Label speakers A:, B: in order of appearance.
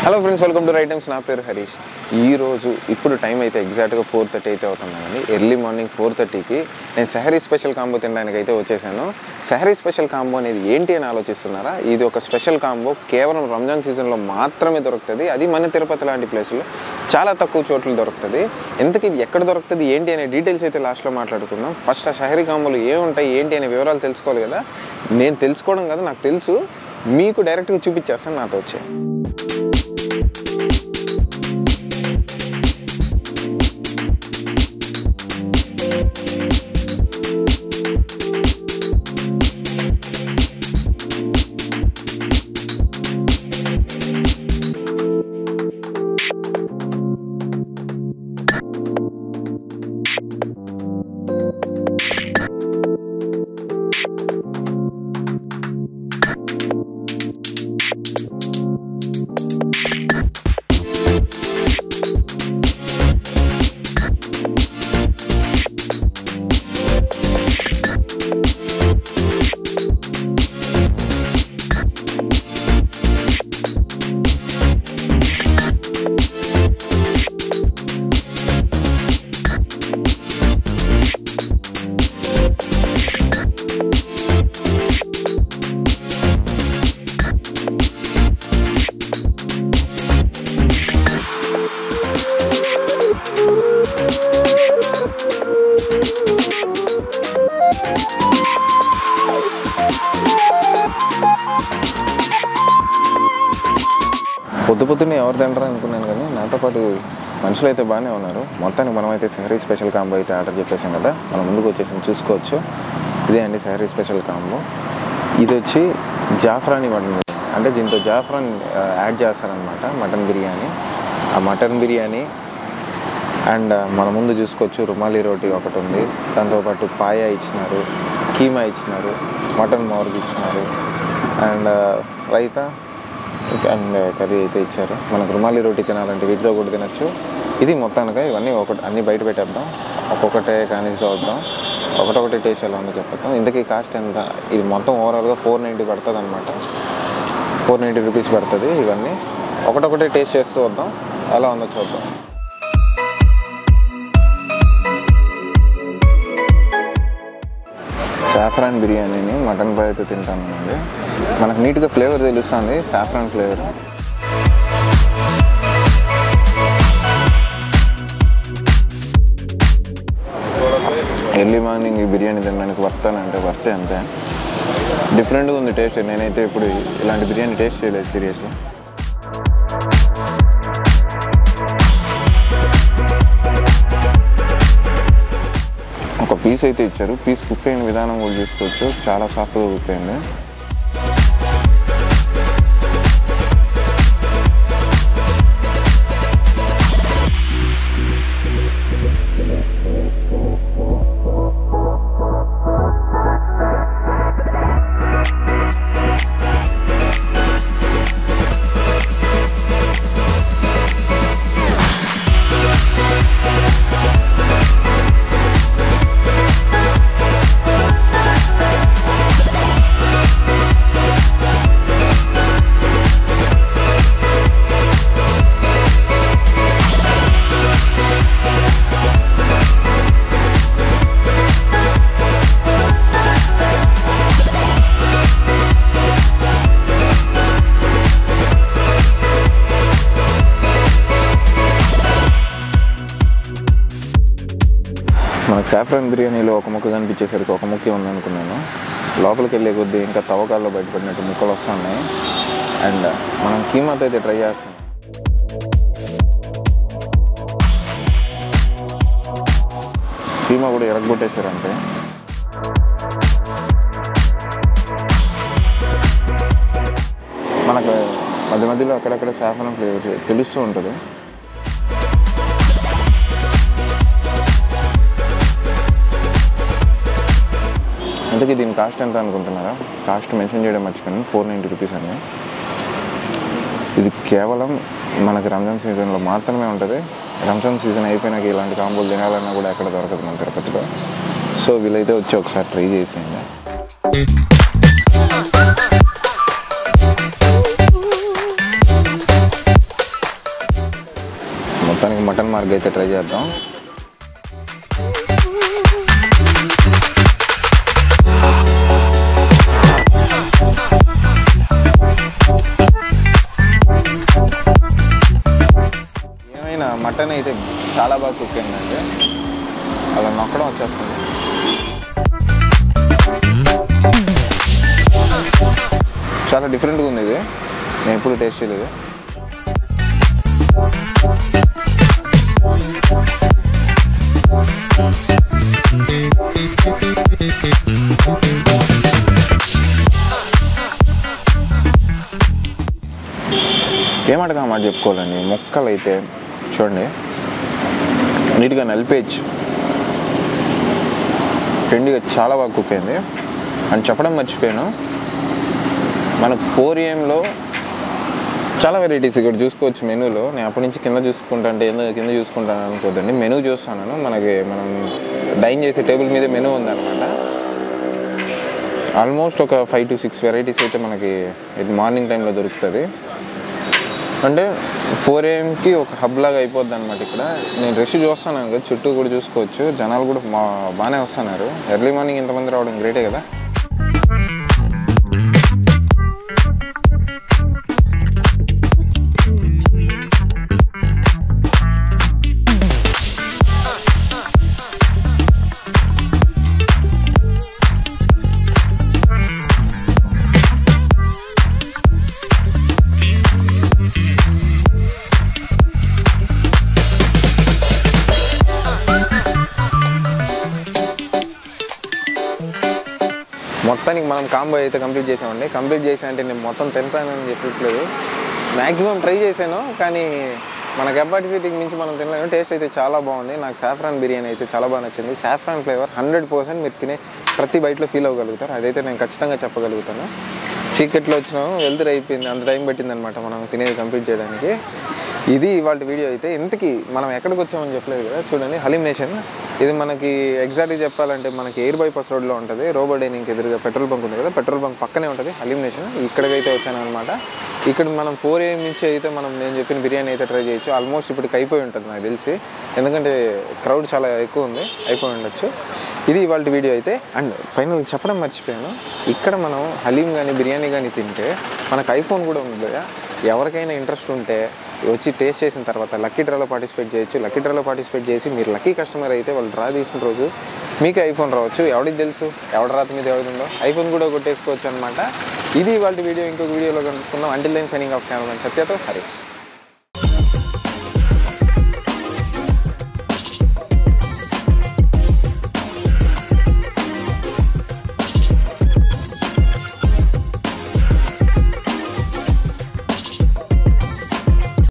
A: Hello friends welcome to right times నా పేరు హరీష్ ఈ రోజు ఇప్పుడు టైం అయితే ఎగ్జాక్ట్గా ఫోర్ థర్టీ అయితే అవుతుందండి ఎర్లీ మార్నింగ్ ఫోర్ థర్టీకి నేను సహరీ స్పెషల్ కాంబో తినడానికి అయితే వచ్చేసాను సహరీ స్పెషల్ కాంబో అనేది ఏంటి అని ఆలోచిస్తున్నారా ఇది ఒక స్పెషల్ కాంబో కేవలం రంజాన్ సీజన్లో మాత్రమే దొరుకుతుంది అది మన తిరుపతి లాంటి ప్లేస్లో చాలా తక్కువ చోట్ల దొరుకుతుంది ఎంతకి ఎక్కడ దొరుకుతుంది ఏంటి అనే డీటెయిల్స్ అయితే లాస్ట్లో మాట్లాడుకుందాం ఫస్ట్ ఆ షహరీ కాంబోలు ఏముంటాయి ఏంటి అనే వివరాలు తెలుసుకోవాలి కదా నేను తెలుసుకోవడం కదా నాకు తెలుసు మీకు డైరెక్ట్గా చూపించేస్తాను నాతో వచ్చే పొద్దు పొద్దున్నే ఎవరు తింటారు అనుకున్నాను కానీ నాతో పాటు మనుషులు అయితే బాగానే ఉన్నారు మొత్తానికి మనం అయితే సహరీ స్పెషల్ కాంబో అయితే ఆర్డర్ చెప్పేసాం కదా మనం ముందుకు వచ్చేసి చూసుకోవచ్చు ఇదే అండి సహరీ స్పెషల్ కాంబో ఇది వచ్చి జాఫ్రాని మటన్ బిర్యానీ. అంటే దీంతో జాఫ్రాన్ ఆ, యాడ్ చేస్తారనమాట మటన్ బిర్యానీ ఆ మటన్ బిర్యానీ అండ్ మన ముందు చూసుకోవచ్చు రుమాలి రోటీ ఒకటి ఉంది దాంతోపాటు పాయ ఇచ్చినారు కీమా ఇచ్చినారు మటన్ మోర్గ్ ఇచ్చినారు అండ్ రైతా అండ్ కర్రీ అయితే ఇచ్చారు మనకు రుమాలి రోటీ తినాలంటే వీటితో కూడా తినచ్చు ఇది మొత్తానికి ఇవన్నీ ఒకటి అన్నీ బయట పెట్టేద్దాం ఒక్కొక్కటే కానీ చూద్దాం ఒకటొకటి టేస్ట్ ఎలా ఉందో చెప్పేద్దాం ఇంతకీ కాస్ట్ ఎంత ఇది మొత్తం ఓవరాల్గా ఫోర్ నైంటీ పడుతుంది అనమాట ఫోర్ నైంటీ రూపీస్ పడుతుంది ఇవన్నీ ఒకటొకటి టేస్ట్ చేస్తూ వద్దాం ఎలా ఉందో చూద్దాం సాఫ్రాన్ బిర్యానీని మటన్ ఫ్రైతో తింటానండి మనకు నీట్గా ఫ్లేవర్ తెలుస్తుంది సాఫ్రాన్ ఫ్లేవర్ ఎర్లీ మార్నింగ్ ఈ బిర్యానీ తినడానికి వర్తానంటే వర్తే అంతే డిఫరెంట్గా ఉంది టేస్ట్ నేనైతే ఇప్పుడు ఇలాంటి బిర్యానీ టేస్ట్ చేయలేదు సీరియస్గా ఒక పీస్ అయితే ఇచ్చారు పీస్ కుక్ అయిన విధానం కూడా చూసుకోవచ్చు చాలా సాఫ్ట్గా కుక్ అయింది మనకు సాఫ్రాన్ బిర్యానీలో ఒక ముక్క కనిపించేసరికి ఒక ముక్కే ఉందనుకున్నాను లోపలికి వెళ్ళే కొద్దీ ఇంకా తవ్వకాల్లో బయటపడినట్టు ముక్కలు వస్తున్నాయి అండ్ మనం కీమాతో అయితే ట్రై చేస్తాం కీమా కూడా ఎరగొట్టేశారంటే మనకు మధ్య మధ్యలో అక్కడక్కడ సాఫ్రాన్ ఫ్లేవర్ తెలుస్తూ ఉంటుంది ఇంతకీ దీని కాస్ట్ ఎంత అనుకుంటున్నారా కాస్ట్ మెన్షన్ చేయడం మర్చిపోయాను ఫోర్ నైంటీ రూపీస్ అని ఇది కేవలం మనకి రంజాన్ సీజన్లో మాత్రమే ఉంటుంది రంజాన్ సీజన్ అయిపోయినాక ఇలాంటి కాంబోలు తినాలన్నా కూడా ఎక్కడ దొరకదు మన తిరుపతిలో సో వీలైతే వచ్చి ఒకసారి ట్రై చేసేయండి మటన్ మార్గ్ అయితే ట్రై చేద్దాం ఏమైనా మటన్ అయితే చాలా బాగా కుక్ అయిందండి అలా నొక్కడం వచ్చేస్తుంది చాలా డిఫరెంట్గా ఉంది ఇది నేను ఎప్పుడు టేస్ట్ చేయలేదు ఏమడగా మాట చెప్పుకోవాలండి మొక్కలు అయితే చూడండి నీట్గా నలిపేయచ్చు పిండిగా చాలా బాగా కుక్ అయింది అని చెప్పడం మర్చిపోయాను మనకు ఫోర్ ఏఎంలో చాలా వెరైటీస్ ఇక్కడ చూసుకోవచ్చు మెనూలో నేను అప్పటి నుంచి కింద చూసుకుంటా అంటే ఏందో కింద చూసుకుంటాను అనుకోదండి మెనూ చూస్తాను మనకి మనం డైన్ చేసే టేబుల్ మీద మెనూ ఉందన్నమాట ఆల్మోస్ట్ ఒక ఫైవ్ టు సిక్స్ వెరైటీస్ అయితే మనకి ఇది మార్నింగ్ టైంలో దొరుకుతుంది అంటే ఫోర్ ఏఎంకి ఒక హబ్ లాగా అయిపోద్ది అనమాట ఇక్కడ నేను రష్ చూస్తాను కదా చుట్టూ కూడా చూసుకోవచ్చు జనాలు కూడా మా బాగానే వస్తున్నారు ఎర్లీ మార్నింగ్ ఇంతమంది రావడం గ్రేటే కదా మొత్తానికి మనం కాంబో అయితే కంప్లీట్ చేసామండి కంప్లీట్ చేసా అంటే నేను మొత్తం తింటానని చెప్పట్లేదు మ్యాక్సిమం ట్రై చేశాను కానీ మన కెపాసిటీకి మించి మనం తినలేము టేస్ట్ అయితే చాలా బాగుంది నాకు సాఫ్రాన్ బిర్యానీ అయితే చాలా బాగా నచ్చింది సాఫ్రాన్ ఫ్లేవర్ హండ్రెడ్ పర్సెంట్ మీరు తినే ప్రతి బయటలో ఫీల్ అవ్వగలుగుతారు అదైతే నేను ఖచ్చితంగా చెప్పగలుగుతాను చీకట్లో వచ్చినాము వెళ్తురు అయిపోయింది అంత టైం పట్టింది అనమాట మనం తినేది కంప్లీట్ చేయడానికి ఇది ఇవాళ వీడియో అయితే ఇంతకీ మనం ఎక్కడికి వచ్చామని చెప్పలేదు కదా చూడండి హలీం నేషన్ ఇది మనకి ఎగ్జాక్ట్గా చెప్పాలంటే మనకి ఎయిర్ బైపాస్ రోడ్లో ఉంటుంది రోబో డైనింగ్కి ఎదురుగా పెట్రోల్ బంక్ ఉంది కదా పెట్రోల్ బంక్ పక్కనే ఉంటుంది హలీం నేషన్ ఇక్కడికైతే వచ్చాను అనమాట ఇక్కడ మనం ఫోర్ ఏఎం నుంచి అయితే మనం నేను చెప్పిన బిర్యానీ అయితే ట్రై చేయొచ్చు ఆల్మోస్ట్ ఇప్పటికి అయిపోయి ఉంటుంది నాకు తెలిసి ఎందుకంటే క్రౌడ్ చాలా ఎక్కువ ఉంది అయిపోయి ఉండొచ్చు ఇది ఇవాళ వీడియో అయితే అండ్ ఫైనల్ చెప్పడం మర్చిపోయాను ఇక్కడ మనం హలీం కానీ బిర్యానీ కానీ తింటే మనకు ఐఫోన్ కూడా ఉంది కదా ఎవరికైనా ఇంట్రెస్ట్ ఉంటే వచ్చి టేస్ట్ చేసిన తర్వాత లక్కీ డ్రాలో పార్టిసిపేట్ చేయొచ్చు లక్కీ డ్రాలో పార్టిసిపేట్ చేసి మీరు లక్కీ కస్టమర్ అయితే వాళ్ళు డ్రా తీసిన రోజు మీకు ఐఫోన్ రావచ్చు ఎవరికి తెలుసు ఎవడ రాత మీద ఎవరిదో ఐఫోన్ కూడా కొట్టేసుకోవచ్చు అనమాట ఇది వాళ్ళ వీడియో ఇంకొక వీడియోలో కనుక్కుందాం until then signing off camera సత్యతో హరీష్